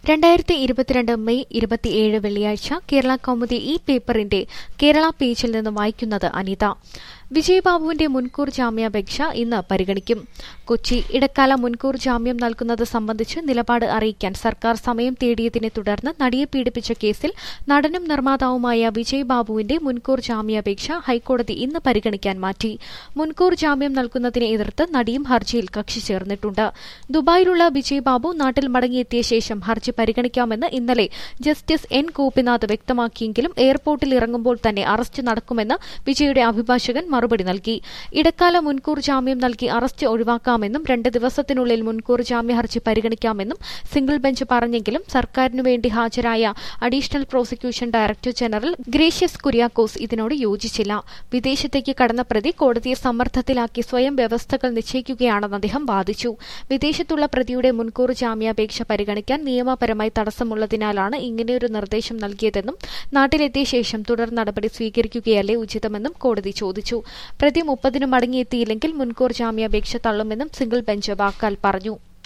രണ്ടായിരത്തി ഇരുപത്തിരണ്ട് മെയ് ഇരുപത്തിയേഴ് വെള്ളിയാഴ്ച കേരള കൗമുദി ഈ പേപ്പറിന്റെ കേരള പേജിൽ നിന്ന് വായിക്കുന്നത് അനിത വിജയബാബുവിന്റെ മുൻകൂർ ജാമ്യാപേക്ഷ ഇന്ന് പരിഗണിക്കും കൊച്ചി ഇടക്കാല മുൻകൂർ ജാമ്യം നൽകുന്നത് സംബന്ധിച്ച് നിലപാട് അറിയിക്കാൻ സർക്കാർ സമയം തേടിയതിനെ തുടർന്ന് നടിയെ പീഡിപ്പിച്ച കേസിൽ നടനും നിർമ്മാതാവുമായ വിജയബാബുവിന്റെ മുൻകൂർ ജാമ്യാപേക്ഷ ഹൈക്കോടതി ഇന്ന് പരിഗണിക്കാൻ മാറ്റി മുൻകൂർ ജാമ്യം നൽകുന്നതിനെ എതിർത്ത് നടിയും ഹർജിയിൽ കക്ഷി ചേർന്നിട്ടുണ്ട് ദുബായിലുള്ള വിജയബാബു നാട്ടിൽ മടങ്ങിയെത്തിയ ശേഷം ഹർജി പരിഗണിക്കാമെന്ന് ഇന്നലെ ജസ്റ്റിസ് എൻ ഗോപിനാഥ് വ്യക്തമാക്കിയെങ്കിലും എയർപോർട്ടിൽ ഇറങ്ങുമ്പോൾ തന്നെ അറസ്റ്റ് നടക്കുമെന്ന് വിജയുടെ അഭിഭാഷകൻ മറുപടി നൽകി ഇടക്കാല മുൻകൂർ ജാമ്യം നൽകി അറസ്റ്റ് ഒഴിവാക്കാമെന്നും രണ്ട് ദിവസത്തിനുള്ളിൽ മുൻകൂർ ജാമ്യ ഹർജി പരിഗണിക്കാമെന്നും സിംഗിൾ ബെഞ്ച് പറഞ്ഞെങ്കിലും സർക്കാരിനു വേണ്ടി ഹാജരായ additional prosecution director general Gracious Kuriakose ഇതിനോട് യോജിച്ചില്ല വിദേശത്തേക്ക് കടന്ന പ്രതി കോടതിയെ സമ്മർദ്ദത്തിലാക്കി സ്വയം വ്യവസ്ഥകൾ നിശ്ചയിക്കുകയാണെന്ന് അദ്ദേഹം വാദിച്ചു വിദേശത്തുള്ള പ്രതിയുടെ മുൻകൂർ ജാമ്യാപേക്ഷ പരിഗണിക്കാൻ നിയമപരമായി തടസ്സമുള്ളതിനാലാണ് ഇങ്ങനെയൊരു നിർദ്ദേശം നൽകിയതെന്നും നാട്ടിലെത്തിയ ശേഷം തുടർ നടപടി സ്വീകരിക്കുകയല്ലേ ഉചിതമെന്നും കോടതി ചോദിച്ചു പ്രതി മുപ്പതിന് മടങ്ങിയെത്തിയില്ലെങ്കിൽ മുൻകൂർ ജാമ്യാപേക്ഷ തള്ളുമെന്നും സിംഗിൾ ബെഞ്ച് വാക്കാൽ പറഞ്ഞു